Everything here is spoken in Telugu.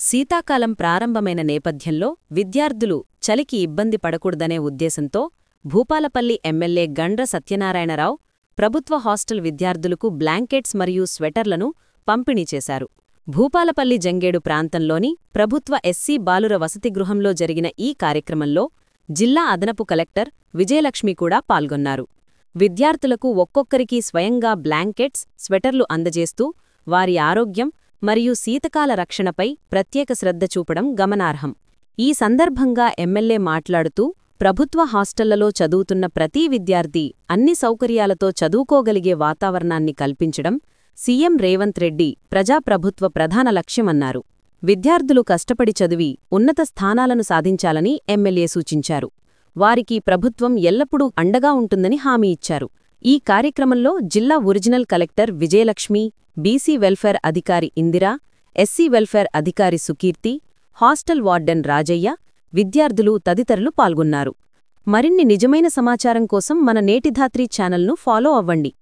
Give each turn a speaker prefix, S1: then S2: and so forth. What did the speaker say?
S1: శీతాకాలం ప్రారంభమైన నేపథ్యంలో విద్యార్థులు చలికి ఇబ్బంది పడకూడదనే ఉద్దేశంతో భూపాలపల్లి ఎమ్మెల్యే గండ్ర సత్యనారాయణరావు ప్రభుత్వ హాస్టల్ విద్యార్థులకు బ్లాంకెట్స్ మరియు స్వెటర్లను పంపిణీ చేశారు భూపాలపల్లి జంగేడు ప్రాంతంలోని ప్రభుత్వ ఎస్సీ బాలుర వసతిగృహంలో జరిగిన ఈ కార్యక్రమంలో జిల్లా అదనపు కలెక్టర్ విజయలక్ష్మి కూడా పాల్గొన్నారు విద్యార్థులకు ఒక్కొక్కరికి స్వయంగా బ్లాంకెట్స్ స్వెటర్లు అందజేస్తూ వారి ఆరోగ్యం మరియు శీతకాల రక్షణపై ప్రత్యేక శ్రద్ధ చూపడం గమనార్హం ఈ సందర్భంగా ఎమ్మెల్యే మాట్లాడుతూ ప్రభుత్వ హాస్టళ్లలో చదువుతున్న ప్రతి విద్యార్థి అన్ని సౌకర్యాలతో చదువుకోగలిగే వాతావరణాన్ని కల్పించడం సీఎం రేవంత్ రెడ్డి ప్రజాప్రభుత్వ ప్రధాన లక్ష్యమన్నారు విద్యార్థులు కష్టపడి చదివి ఉన్నత స్థానాలను సాధించాలని ఎమ్మెల్యే సూచించారు వారికి ప్రభుత్వం ఎల్లప్పుడూ అండగా ఉంటుందని హామీ ఇచ్చారు ఈ కార్యక్రమంలో జిల్లా original collector Vijayalakshmi B C welfare అధికారి ఇందిరా ఎస్సీ వెల్ఫేర్ అధికారి సుకీర్తి హాస్టల్ వార్డెన్ రాజయ్య విద్యార్థులు తదితరులు పాల్గొన్నారు మరిన్ని నిజమైన సమాచారం కోసం మన నేటిధాత్రి ఛానల్ను ఫాలో అవ్వండి